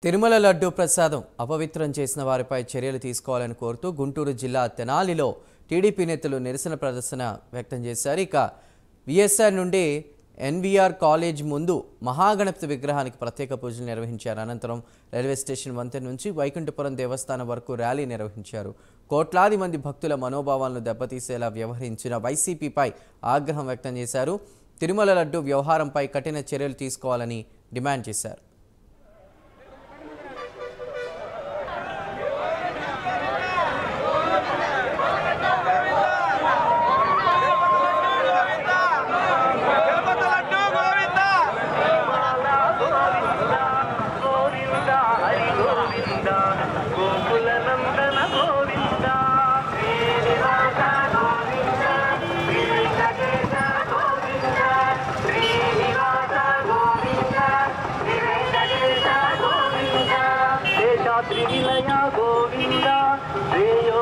తిరుమల లడ్డు ప్రసాదం అపవిత్రం చేసిన వారిపై చర్యలు తీసుకోవాలని కోరుతూ గుంటూరు జిల్లా తెనాలిలో టీడీపీ నేతలు నిరసన ప్రదర్శన వ్యక్తం చేశారు ఇక విఎస్ఆర్ నుండి ఎన్వీఆర్ కాలేజ్ ముందు మహాగణపతి విగ్రహానికి ప్రత్యేక పూజలు నిర్వహించారు అనంతరం రైల్వే స్టేషన్ వంతెన నుంచి వైకుంఠపురం దేవస్థానం వరకు ర్యాలీ నిర్వహించారు కోట్లాది మంది భక్తుల మనోభావాలను దెబ్బతీసేలా వ్యవహరించిన వైసీపీపై ఆగ్రహం వ్యక్తం చేశారు తిరుమల లడ్డు వ్యవహారంపై కఠిన చర్యలు తీసుకోవాలని డిమాండ్ చేశారు తిరుపతి లడ్డు గోవింద గోవింద హరి గోవింద గోకుల నందన గోవింద శ్రీనివాస గోవింద శ్రీ వెంకటేశ గోవింద శ్రీనివాస గోవింద శ్రీ వెంకటేశ గోవింద శేషాద్రి నిలయ గోవింద శ్రేయో